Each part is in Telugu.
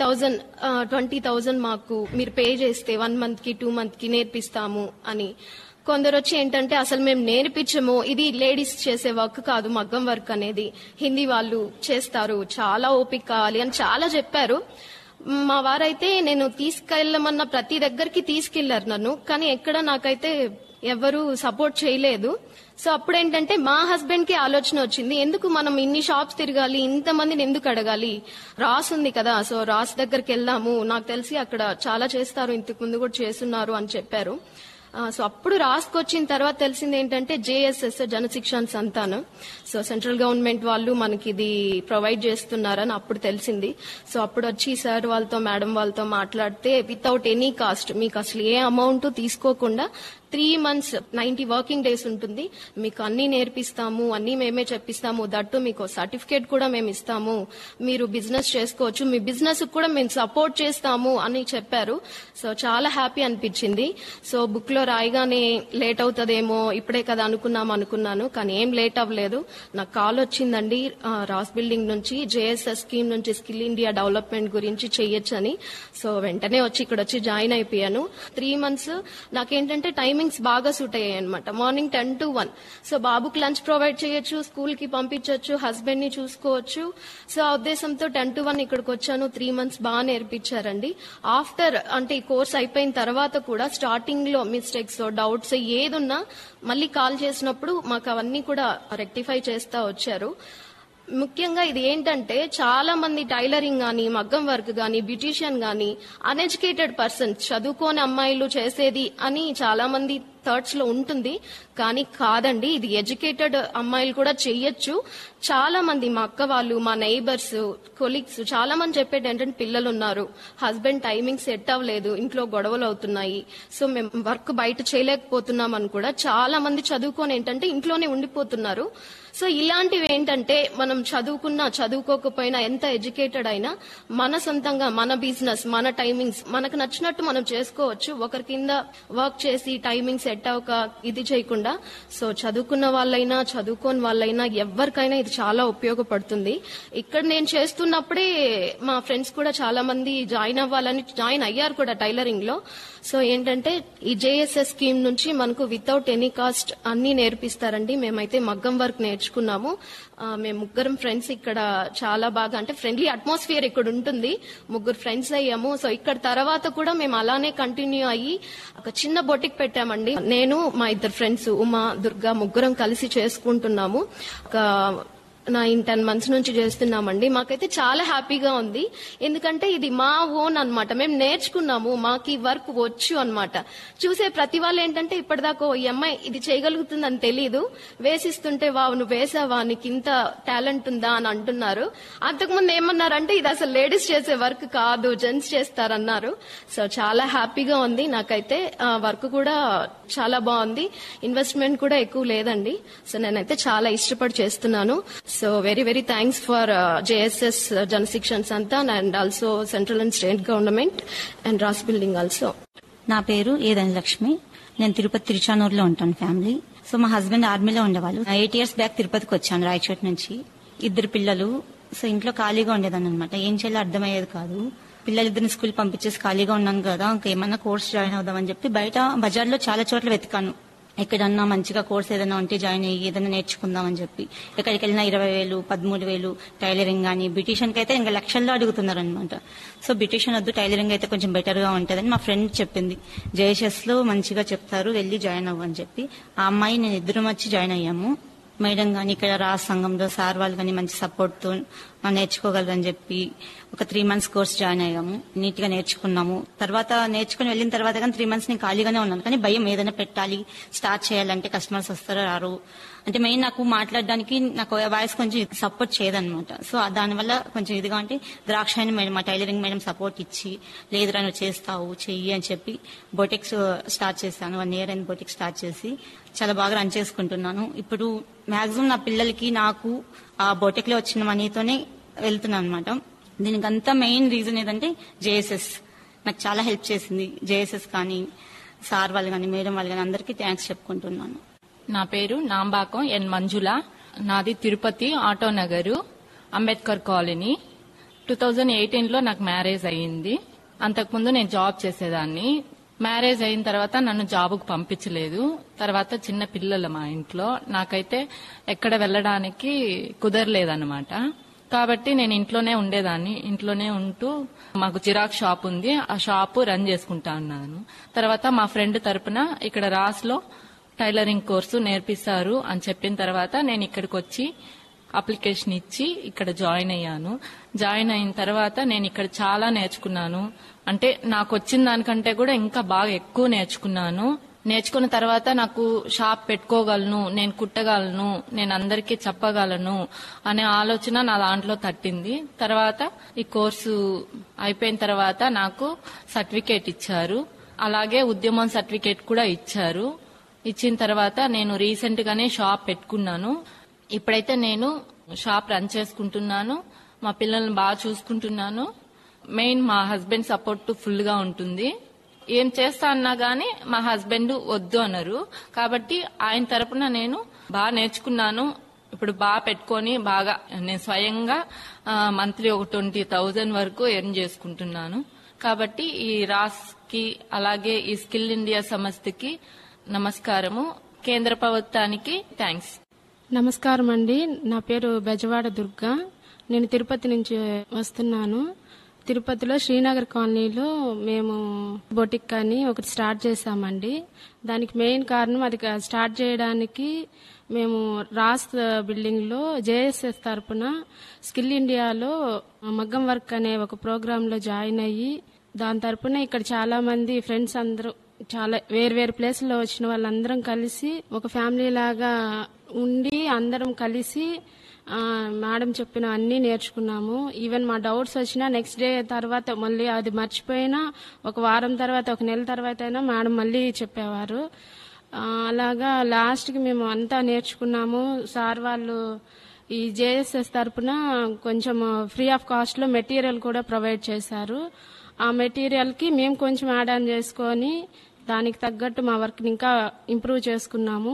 థౌజండ్ ట్వంటీ థౌజండ్ మాకు మీరు పే చేస్తే వన్ మంత్ కి టూ మంత్ కి నేర్పిస్తాము అని కొందరు వచ్చి ఏంటంటే అసలు మేము నేర్పించము ఇది లేడీస్ చేసే వర్క్ కాదు మగ్గం వర్క్ అనేది హిందీ వాళ్ళు చేస్తారు చాలా ఓపిక కావాలి అని చాలా చెప్పారు మా వారైతే నేను తీసుకెళ్ళమన్న ప్రతి దగ్గరికి తీసుకెళ్లారు నన్ను కానీ ఎక్కడ నాకైతే ఎవరు సపోర్ట్ చేయలేదు సో అప్పుడు ఏంటంటే మా హస్బెండ్ కి ఆలోచన వచ్చింది ఎందుకు మనం ఇన్ని షాప్స్ తిరగాలి ఇంతమందిని ఎందుకు అడగాలి రాస్ ఉంది కదా సో రాస్ దగ్గరికి వెళ్దాము నాకు తెలిసి అక్కడ చాలా చేస్తారు ఇంతకు ముందు కూడా చేస్తున్నారు అని చెప్పారు ఆ, సో అప్పుడు రాసుకొచ్చిన తర్వాత తెలిసింది ఏంటంటే జేఎస్ఎస్ జనశిక్షణ సంతానం సో సెంట్రల్ గవర్నమెంట్ వాళ్ళు మనకి ఇది ప్రొవైడ్ చేస్తున్నారని అప్పుడు తెలిసింది సో అప్పుడు వచ్చి సార్ వాళ్ళతో మేడం వాళ్ళతో మాట్లాడితే వితౌట్ ఎనీ కాస్ట్ మీకు అసలు ఏ అమౌంట్ తీసుకోకుండా three months ninety working days ఉంటుంది మీకు అన్ని నేర్పిస్తాము అన్ని మేమే చెప్పిస్తాము దట్టు మీకు సర్టిఫికేట్ కూడా మేము ఇస్తాము మీరు బిజినెస్ చేసుకోవచ్చు మీ బిజినెస్ కూడా మేము సపోర్ట్ చేస్తాము అని చెప్పారు సో చాలా హ్యాపీ అనిపించింది సో బుక్ లో రాయగానే లేట్ అవుతుందేమో ఇప్పుడే కదా అనుకున్నాం అనుకున్నాను కానీ ఏం లేట్ అవ్వలేదు నాకు కాల్ వచ్చిందండి ఆ, రాస్ బిల్డింగ్ నుంచి జేఎస్ఎస్ స్కీమ్ నుంచి స్కిల్ ఇండియా డెవలప్మెంట్ గురించి చెయ్యొచ్చని సో వెంటనే వచ్చి ఇక్కడ వచ్చి జాయిన్ అయిపోయాను త్రీ మంత్స్ నాకేంటంటే టైమింగ్స్ బాగా సూట్ అయ్యాయి అనమాట morning ten to one so బాబుకి లంచ్ ప్రొవైడ్ చేయొచ్చు స్కూల్ కి పంపించవచ్చు హస్బెండ్ ని చూసుకోవచ్చు సో ఆ ఉద్దేశంతో టెన్ టు వన్ ఇక్కడికి వచ్చాను త్రీ మంత్స్ బాగా నేర్పించారండి ఆఫ్టర్ అంటే ఈ కోర్స్ అయిపోయిన తర్వాత కూడా స్టార్టింగ్ లో మిస్టేక్స్ డౌట్స్ ఏదున్నా మళ్ళీ కాల్ చేసినప్పుడు మాకు అవన్నీ కూడా రెక్టిఫై చేస్తా వచ్చారు ముఖ్యంగా ఇది ఏంటంటే చాలా మంది టైలరింగ్ గాని మగ్గం వర్క్ గాని బ్యూటీషియన్ గాని అన్ఎడ్యుకేటెడ్ పర్సన్స్ చదువుకోని అమ్మాయిలు చేసేది అని చాలా మంది థర్డ్స్ లో ఉంటుంది కానీ కాదండి ఇది ఎడ్యుకేటెడ్ అమ్మాయిలు కూడా చెయ్యొచ్చు చాలా మంది మా అక్క వాళ్ళు మా నైబర్స్ కొలీగ్స్ చాలా మంది చెప్పేది ఏంటంటే పిల్లలు ఉన్నారు హస్బెండ్ టైమింగ్ సెట్ అవ్వలేదు ఇంట్లో గొడవలు అవుతున్నాయి సో మేము వర్క్ బయట చేయలేకపోతున్నాం అని కూడా చాలా మంది చదువుకొని ఏంటంటే ఇంట్లోనే ఉండిపోతున్నారు సో ఇలాంటివి ఏంటంటే మనం చదువుకున్నా చదువుకోకపోయినా ఎంత ఎడ్యుకేటెడ్ అయినా మన సొంతంగా మన బిజినెస్ మన టైమింగ్స్ మనకు నచ్చినట్టు మనం చేసుకోవచ్చు ఒకరి కింద వర్క్ చేసి టైమింగ్ సెట్ అవ్వక ఇది చేయకుండా సో చదువుకున్న వాళ్ళైనా చదువుకోని వాళ్ళైనా ఎవరికైనా ఇది చాలా ఉపయోగపడుతుంది ఇక్కడ నేను చేస్తున్నప్పుడే మా ఫ్రెండ్స్ కూడా చాలా మంది జాయిన్ అవ్వాలని జాయిన్ అయ్యారు కూడా టైలరింగ్ లో సో ఏంటంటే ఈ జేఎస్ఎస్ స్కీమ్ నుంచి మనకు వితౌట్ ఎనీ కాస్ట్ అన్ని నేర్పిస్తారండి మేమైతే మగ్గం వర్క్ నేర్చుకున్నాము ఆ, మేము ముగ్గురం ఫ్రెండ్స్ ఇక్కడ చాలా బాగా అంటే ఫ్రెండ్లీ అట్మాస్ఫియర్ ఇక్కడ ఉంటుంది ముగ్గురు ఫ్రెండ్స్ అయ్యాము సో ఇక్కడ తర్వాత కూడా మేము అలానే కంటిన్యూ అయ్యి ఒక చిన్న బొటిక్ పెట్టామండి నేను మా ఇద్దరు ఫ్రెండ్స్ ఉమా దుర్గా ముగ్గురం కలిసి చేసుకుంటున్నాము ఒక నైన్ టెన్ మంత్స్ నుంచి చేస్తున్నామండి మాకైతే చాలా హ్యాపీగా ఉంది ఎందుకంటే ఇది మా ఓన్ అన్నమాట మేము నేర్చుకున్నాము మాకు ఈ వర్క్ వచ్చు అన్నమాట చూసే ప్రతి వాళ్ళు ఏంటంటే ఇప్పటిదాకా "ఓ, ఈ అమ్మాయి ఇది చేయగలుగుతుందని తెలియదు వేసిస్తుంటే వావు నువ్వు వేసావా నీకు ఇంత టాలెంట్ ఉందా అని అంటున్నారు అంతకుముందు ఏమన్నారంటే ఇది అసలు లేడీస్ చేసే వర్క్ కాదు జెంట్స్ చేస్తారన్నారు సో చాలా హ్యాపీగా ఉంది నాకైతే వర్క్ కూడా చాలా బాగుంది ఇన్వెస్ట్మెంట్ కూడా ఎక్కువ లేదండి సో నేనైతే చాలా ఇష్టపడి చేస్తున్నాను so very very thanks for J S S Jan Shikshan Sansthan and also central and state government and రాస్ బిల్డింగ్ ఆల్సో నా పేరు ఏ ధనలక్ష్మి నేను తిరుపతి తిరుచానూరులో ఉంటాను ఫ్యామిలీ సో మా హస్బెండ్ ఆర్మీలో ఉండేవాళ్ళు ఎయిట్ ఇయర్స్ బ్యాక్ తిరుపతికి వచ్చాను రాయచోటి నుంచి ఇద్దరు పిల్లలు సో ఇంట్లో ఖాళీగా ఉండేదాన్ని అనమాట ఏం చేయాలో అర్థమయ్యేది కాదు పిల్లలిద్దరిని స్కూల్ పంపించేసి ఖాళీగా ఉన్నాను కదా ఇంకేమన్నా కోర్స్ జాయిన్ అవుదామని చెప్పి బయట బజార్లో చాలా చోట్ల వెతికాను ఎక్కడన్నా మంచిగా కోర్స్ ఏదైనా ఉంటే జాయిన్ అయ్యి ఏదైనా నేర్చుకుందాం అని చెప్పి ఎక్కడికి వెళ్ళినా ఇరవై వేలు పదమూడు వేలు టైలరింగ్ కానీ బ్యూటిషియన్ అయితే ఇంకా లక్షల్లో అడుగుతున్నారు అనమాట సో బ్యూటిషియన్ వద్దు టైలరింగ్ అయితే కొంచెం బెటర్ గా ఉంటుందని మా ఫ్రెండ్ చెప్పింది జేఎస్ఎస్ లో మంచిగా చెప్తారు వెళ్ళి జాయిన్ అవ్వు అని చెప్పి ఆ అమ్మాయి నేను ఇద్దరం వచ్చి జాయిన్ అయ్యాము మేడం గాని ఇక్కడ రా సంఘంలో సార్ వాళ్ళు కానీ మంచి సపోర్ట్ తో నేర్చుకోగలరని చెప్పి ఒక త్రీ మంత్స్ కోర్స్ జాయిన్ అయ్యాము నీట్ గా నేర్చుకున్నాము తర్వాత నేర్చుకుని వెళ్ళిన తర్వాత కానీ త్రీ మంత్స్ నేను ఖాళీగానే ఉన్నాను కానీ భయం ఏదైనా పెట్టాలి స్టార్ట్ చేయాలంటే కస్టమర్స్ వస్తారో రారు అంటే మెయిన్ నాకు మాట్లాడడానికి నాకు వాయిస్ కొంచెం సపోర్ట్ చేయదన్నమాట సో దానివల్ల కొంచెం ఇదిగా అంటే ద్రాక్షాయని మేడం మా టైలరింగ్ మేడం సపోర్ట్ ఇచ్చి లేదురా నువ్వు చేస్తావు చెయ్యి అని చెప్పి బొటిక్స్ స్టార్ట్ చేశాను వన్ ఇయర్ అయిన బొటిక్ స్టార్ట్ చేసి చాలా బాగా రన్ చేసుకుంటున్నాను ఇప్పుడు మాక్సిమం నా పిల్లలకి నాకు ఆ బొటిక్ లో వచ్చిన మనీతోనే వెళ్తున్నాను అనమాట దీనికి అంతా మెయిన్ రీజన్ ఏదంటే జేఎస్ఎస్ నాకు చాలా హెల్ప్ చేసింది జేఎస్ఎస్ కానీ సార్ వాళ్ళు కానీ మేడం వాళ్ళు కానీ అందరికీ థ్యాంక్స్ చెప్పుకుంటున్నాను నా పేరు నాంబాకం ఎన్ మంజుల నాది Tirupati auto Nagar Ambedkar colony two thousand eighteen లో నాకు మ్యారేజ్ అయ్యింది అంతకుముందు నేను జాబ్ చేసేదాన్ని మ్యారేజ్ అయిన తర్వాత నన్ను జాబుకు పంపించలేదు తర్వాత చిన్న పిల్లలు మా ఇంట్లో నాకైతే ఎక్కడ వెళ్ళడానికి కుదరలేదన్నమాట కాబట్టి నేను ఇంట్లోనే ఉండేదాన్ని ఇంట్లోనే ఉంటూ మాకు జిరాక్ షాప్ ఉంది ఆ షాపు రన్ చేసుకుంటా ఉన్నాను తర్వాత మా ఫ్రెండ్ తరపున ఇక్కడ రాస్లో టైలరింగ్ కోర్సు నేర్పిస్తారు అని చెప్పిన తర్వాత నేను ఇక్కడికి వచ్చి అప్లికేషన్ ఇచ్చి ఇక్కడ జాయిన్ అయ్యాను జాయిన్ అయిన తర్వాత నేను ఇక్కడ చాలా నేర్చుకున్నాను అంటే నాకు వచ్చిన దానికంటే కూడా ఇంకా బాగా ఎక్కువ నేర్చుకున్నాను నేర్చుకున్న తర్వాత నాకు షాప్ పెట్టుకోగలను నేను కుట్టగలను నేను అందరికీ చెప్పగలను అనే ఆలోచన నా దాంట్లో తట్టింది తర్వాత ఈ కోర్సు అయిపోయిన తర్వాత నాకు సర్టిఫికేట్ ఇచ్చారు అలాగే ఉద్యమం సర్టిఫికేట్ కూడా ఇచ్చారు ఇచ్చిన తర్వాత నేను రీసెంట్ గానే షాప్ పెట్టుకున్నాను ఇప్పుడైతే నేను షాప్ రన్ చేసుకుంటున్నాను మా పిల్లల్ని బాగా చూసుకుంటున్నాను మెయిన్ మా హస్బెండ్ సపోర్ట్ ఫుల్ గా ఉంటుంది ఏం చేస్తా అన్నా గానీ మా హస్బెండ్ వద్దు అన్నారు కాబట్టి ఆయన తరపున నేను బాగా నేర్చుకున్నాను ఇప్పుడు బాగా పెట్టుకొని బాగా నేను స్వయంగా మంత్లీ ఒక ట్వంటీ థౌజండ్ వరకు ఎర్న్ చేసుకుంటున్నాను కాబట్టి ఈ రాస్ కి అలాగే ఈ స్కిల్ ఇండియా సంస్థకి నమస్కారము కేంద్ర ప్రభుత్వానికి థ్యాంక్స్ నమస్కారం అండి నా పేరు బెజవాడ దుర్గా నేను తిరుపతి నుంచి వస్తున్నాను తిరుపతిలో శ్రీనగర్ కాలనీలో మేము బొటిక్ అని ఒకటి స్టార్ట్ చేశామండి దానికి మెయిన్ కారణం అది స్టార్ట్ చేయడానికి మేము రాస్ బిల్డింగ్ లో జేఎస్ఎస్ తరపున స్కిల్ ఇండియాలో మగ్గం వర్క్ అనే ఒక ప్రోగ్రామ్ లో జాయిన్ అయ్యి దాని తరపున ఇక్కడ చాలా మంది ఫ్రెండ్స్ అందరూ చాలా వేరు వేరు ప్లేస్లో వచ్చిన వాళ్ళందరం కలిసి ఒక ఫ్యామిలీ లాగా ఉండి అందరం కలిసి ఆ, మేడం చెప్పిన అన్ని నేర్చుకున్నాము ఈవెన్ మా డౌట్స్ వచ్చినా నెక్స్ట్ డే తర్వాత మళ్ళీ అది మర్చిపోయినా ఒక వారం తర్వాత ఒక నెల తర్వాత అయినా మేడం మళ్ళీ చెప్పేవారు ఆ, అలాగా లాస్ట్కి మేము అంతా నేర్చుకున్నాము సార్ వాళ్ళు ఈ జేఎస్ఎస్ తరపున కొంచెం ఫ్రీ ఆఫ్ కాస్ట్ లో మెటీరియల్ కూడా ప్రొవైడ్ చేశారు ఆ మెటీరియల్ కి మేము కొంచెం యాడ్ ఆన్ చేసుకొని దానికి తగ్గట్టు మా వర్క్ ఇంకా ఇంప్రూవ్ చేసుకున్నాము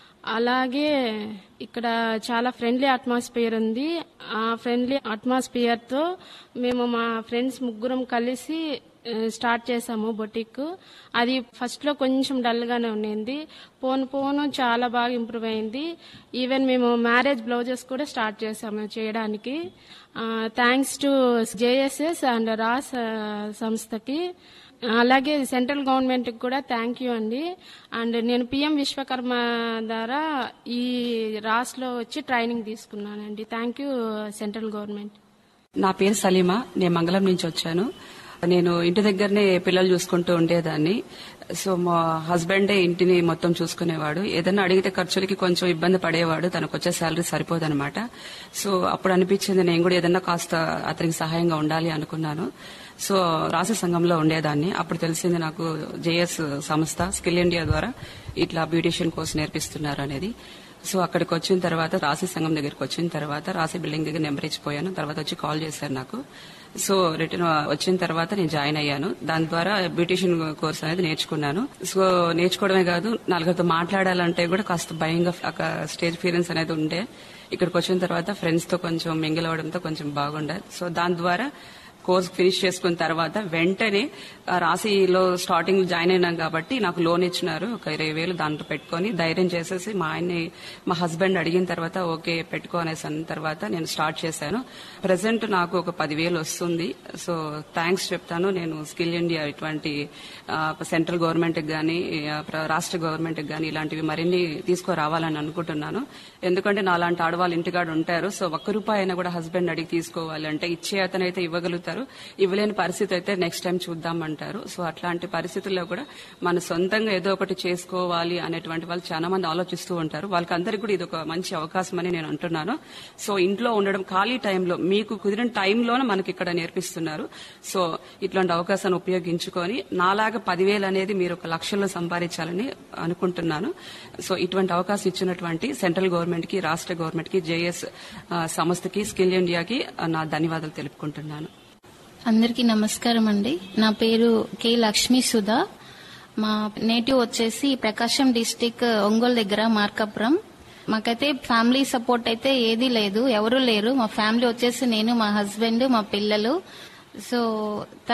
అలాగే ఇక్కడ చాలా ఫ్రెండ్లీ అట్మాస్ఫియర్ ఉంది ఆ ఫ్రెండ్లీ అట్మాస్ఫియర్ తో మేము మా ఫ్రెండ్స్ ముగ్గురం కలిసి ఆ, స్టార్ట్ చేసాము బొటిక్ అది ఫస్ట్ లో కొంచెం డల్ గానే ఉండింది పోను పోను చాలా బాగా ఇంప్రూవ్ అయింది ఈవెన్ మేము మ్యారేజ్ బ్లౌజెస్ కూడా స్టార్ట్ చేసాము చేయడానికి thanks to JSS and RASS ఆ, సంస్థకి అలాగే సెంట్రల్ గవర్నమెంట్ కి కూడా థ్యాంక్ యూ అండి అండ్ నేను పిఎం విశ్వకర్మ ద్వారా ఈ రాస్లో వచ్చి ట్రైనింగ్ తీసుకున్నానండి థ్యాంక్ యూ సెంట్రల్ గవర్నమెంట్ నా పేరు సలీమా నేను మంగళం నుంచి వచ్చాను నేను ఇంటి దగ్గరనే పిల్లలు చూసుకుంటూ ఉండేదాన్ని సో మా హస్బెండే ఇంటిని మొత్తం చూసుకునేవాడు ఏదైనా అడిగితే ఖర్చులకి కొంచెం ఇబ్బంది పడేవాడు తనకు వచ్చే శాలరీ సరిపోదన్నమాట సో అప్పుడు అనిపించింది నేను కూడా ఏదైనా కాస్త అతనికి సహాయంగా ఉండాలి అనుకున్నాను సో రాసే సంఘంలో ఉండేదాన్ని అప్పుడు తెలిసింది నాకు జేఎస్ సంస్థ స్కిల్ ఇండియా ద్వారా ఇట్లా బ్యూటిషియన్ కోర్స్ నేర్పిస్తున్నారు అనేది సో అక్కడికి వచ్చిన తర్వాత రాశి సంఘం దగ్గరికి వచ్చిన తర్వాత రాశి బిల్డింగ్ దగ్గర నెంబర్ ఇచ్చిపోయాను తర్వాత వచ్చి కాల్ చేశారు నాకు సో రిటర్న్ వచ్చిన తర్వాత నేను జాయిన్ అయ్యాను దాని ద్వారా బ్యూటిషియన్ కోర్స్ అనేది నేర్చుకున్నాను సో నేర్చుకోవడమే కాదు నలుగురితో మాట్లాడాలంటే కూడా కాస్త భయంగా ఒక స్టేజ్ ఫీరెన్స్ అనేది ఉండే ఇక్కడికి వచ్చిన తర్వాత ఫ్రెండ్స్ తో కొంచెం మింగిల్ అవడంతో కొంచెం బాగుండే సో దాని ద్వారా కోర్స్ ఫినిష్ చేసుకున్న తర్వాత వెంటనే ఆ, రాశిలో స్టార్టింగ్ జాయిన్ అయినాం కాబట్టి నాకు లోన్ ఇచ్చినారు ఒక ఇరవై వేలు దాంట్లో పెట్టుకొని ధైర్యం చేసేసి మా ఆయన్ని మా హస్బెండ్ అడిగిన తర్వాత ఓకే పెట్టుకో అనేసి అన్న తర్వాత నేను స్టార్ట్ చేశాను ప్రెసెంట్ నాకు ఒక పదివేలు వస్తుంది సో థ్యాంక్స్ చెప్తాను నేను స్కిల్ ఇండియా ఇటువంటి ఆ, సెంట్రల్ గవర్నమెంట్ కానీ రాష్ట్ర గవర్నమెంట్ కానీ ఇలాంటివి మరిన్ని తీసుకురావాలని అనుకుంటున్నాను ఎందుకంటే నాలాంటి ఆడవాళ్ళు ఇంటికాడ ఉంటారు సో ఒక్క రూపాయి అయినా కూడా హస్బెండ్ అడిగి తీసుకోవాలంటే ఇచ్చే అతనైతే ఇవ్వగలుగుతారు ఇవ్వలేని పరిస్థితి అయితే నెక్స్ట్ టైం చూద్దామంటారు సో అట్లాంటి పరిస్థితుల్లో కూడా మన సొంతంగా ఏదో ఒకటి చేసుకోవాలి అనేటువంటి వాళ్ళు చాలా మంది ఆలోచిస్తూ ఉంటారు వాళ్ళకందరికీ కూడా ఇది ఒక మంచి అవకాశం అని నేను అంటున్నాను సో ఇంట్లో ఉండడం ఖాళీ టైంలో మీకు కుదిరిన టైంలోనే మనకి ఇక్కడ నేర్పిస్తున్నారు సో ఇట్లాంటి అవకాశాన్ని ఉపయోగించుకొని నాలాగా పదివేలు అనేది మీరు ఒక లక్షల్లో సంపాదించాలని అనుకుంటున్నాను సో ఇటువంటి అవకాశం ఇచ్చినటువంటి సెంట్రల్ గవర్నమెంట్ కి రాష్ట్ర గవర్నమెంట్ కి జేఎస్ సంస్థకి స్కిల్ ఇండియాకి ఆ, నా ధన్యవాదాలు తెలుపుకుంటున్నాను అందరికీ నమస్కారం అండి నా పేరు కె లక్ష్మీ సుధా మా నేటివ్ వచ్చేసి ప్రకాశం డిస్టిక్ ఒంగోలు దగ్గర మార్కాపురం మాకైతే ఫ్యామిలీ సపోర్ట్ అయితే ఏదీ లేదు ఎవరు లేరు మా ఫ్యామిలీ వచ్చేసి నేను మా హస్బెండ్ మా పిల్లలు సో